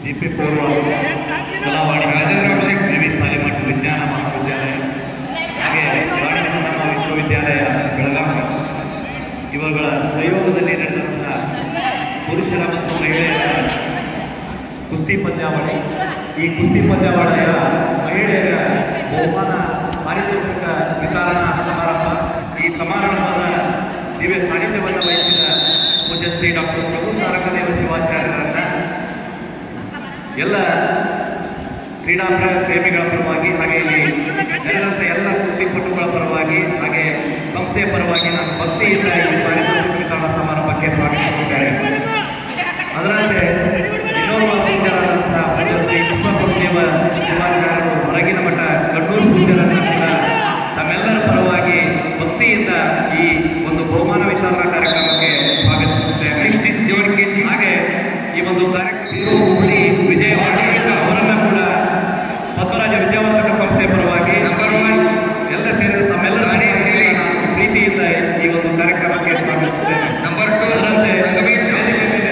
CP ಪೂರ್ವ ಕಲಾವಾಣಿ ರಾಜೇಂದ್ರ ಅಭಿಷೇಕ್ ದೇವಿ ಸಾಲಿಮಠ ವಿಜ್ಞಾನ ಮಹಾವಿದ್ಯಾಲಯ ಹಾಗೆ ರಾಣಿಮನ್ನಮ್ಮ ವಿಶ್ವವಿದ್ಯಾಲಯ ಬೆಳಗಾವಿ ಇವುಗಳ ಸಹಯೋಗದಲ್ಲಿ ನಡೆದಂತಹ ಪುರುಷರ ಮತ್ತು ಮಹಿಳೆಯರ ಕುಸ್ತಿ ಪಂದ್ಯಾವಳಿ ಈ ಕುಸ್ತಿ ಪಂದ್ಯಾವಳಿಯ ಮಹಿಳೆಯರ ಬಹುಮಾನ ಪಾರಿತೋಷಿಕ ವಿತರಣಾ ಸಮಾರಂಭ ಈ ಸಮಾರಂಭದ ದಿವ್ಯ ಸಾನ್ನಿಧ್ಯವನ್ನು ವಹಿಸಿದ ಪೂಜ್ಯ ಶ್ರೀ ಡಾಕ್ಟರ್ ಪ್ರಭು ತಾರಕದೇವ ಶಿವಾಚಾರ್ಯರನ್ನ ಎಲ್ಲ ಕ್ರೀಡಾ ಪ್ರ- ಪ್ರೇಮಿಗಳ ಪರವಾಗಿ ಹಾಗೆ ಇಲ್ಲಿ ನೆರೆದಂತ ಎಲ್ಲ ಕುಸ್ತಿಪಟುಗಳ ಪರವಾಗಿ ಹಾಗೆ ಸಂಸ್ಥೆಯ ಪರವಾಗಿ ನಾನು ಭಕ್ತಿಯಿಂದ ಈ ಪಾರಿತೋಷಿಕ ವಿತರಣಾ ಸಮಾರಂಭಕ್ಕೆ ಸ್ವಾಗತಿಸುತ್ತೇನೆ ಅದರಂತೆ ಇನ್ನೋರ್ವ ಪೂಜ್ಯರಾದಂತಹ ಪೂಜ್ಯ ಶ್ರೀ ವಿಶ್ವಪ್ರಭುದೇವ ಶಿವಾಚಾರ್ಯರು ಹೊರಗಿನ ಮಠ ಕಣ್ಣೂರು ಪೂಜ್ಯರನ್ನ ಕೂಡ ತಮ್ಮೆಲ್ಲರ ಪರವಾಗಿ ಭಕ್ತಿಯಿಂದ ಈ ಒಂದು ಬಹುಮಾನ ವಿತರಣಾ ಕಾರ್ಯಕ್ರಮಕ್ಕೆ ಸ್ವಾಗತಿಸುತ್ತೇವೆ ಜೀವನಕ್ಕೆ ಹಾಗೆ ಈ ಒಂದು ಕಾರ್ಯಕ್ರಮ ಹುಬ್ಬಳ್ಳಿ ವಿಜಯವಾಡ ಅವರನ್ನ ಕೂಡ ಪದ್ಮರಾಜ ವಿದ್ಯಾವರ್ಧಕ ಸಂಸ್ಥೆ ಪರವಾಗಿ ನಂಬರ್ ಒನ್ ಎಲ್ಲ ಸೇರಿದ ತಮ್ಮೆಲ್ಲರ ಮನೆಯಲ್ಲಿ ನಾನು ಪ್ರೀತಿಯಿಂದ ಈ ಒಂದು ಕಾರ್ಯಕ್ರಮಕ್ಕೆ ಸ್ವಾಗತಿಸುತ್ತೇನೆ ನಂಬರ್ ಟು ಅದರಂತೆ ರಮೇಶ್ ವೇದಿಕೆ ಮೇಲೆ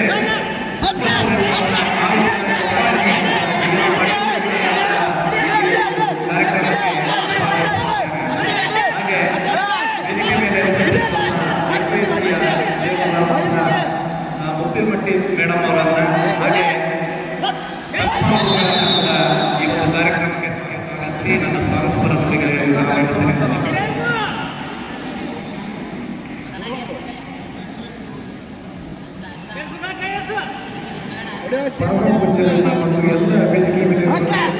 ಹಾಗೆ ವೇದಿಕೆ ಮೇಲೆ ಮುತ್ತಿಮಟ್ಟಿ ಮೇಡಮ್ ಅವರನ್ನ ಹಾಗೆ ಈ ಒಂದು ಕಾರ್ಯಕ್ರಮಕ್ಕೆ ಸ್ವಾಗತಿಸಿ ನನ್ನ ಪರಸ್ಪರ ನುಡಿಗಳಿಗೆ ಧನ್ಯವಾದಗಳು. ಪರಮ ಪೂಜ್ಯರನ್ನ ಮತ್ತು ಎಲ್ಲ ವೇದಿಕೆ ಮೇಲೆ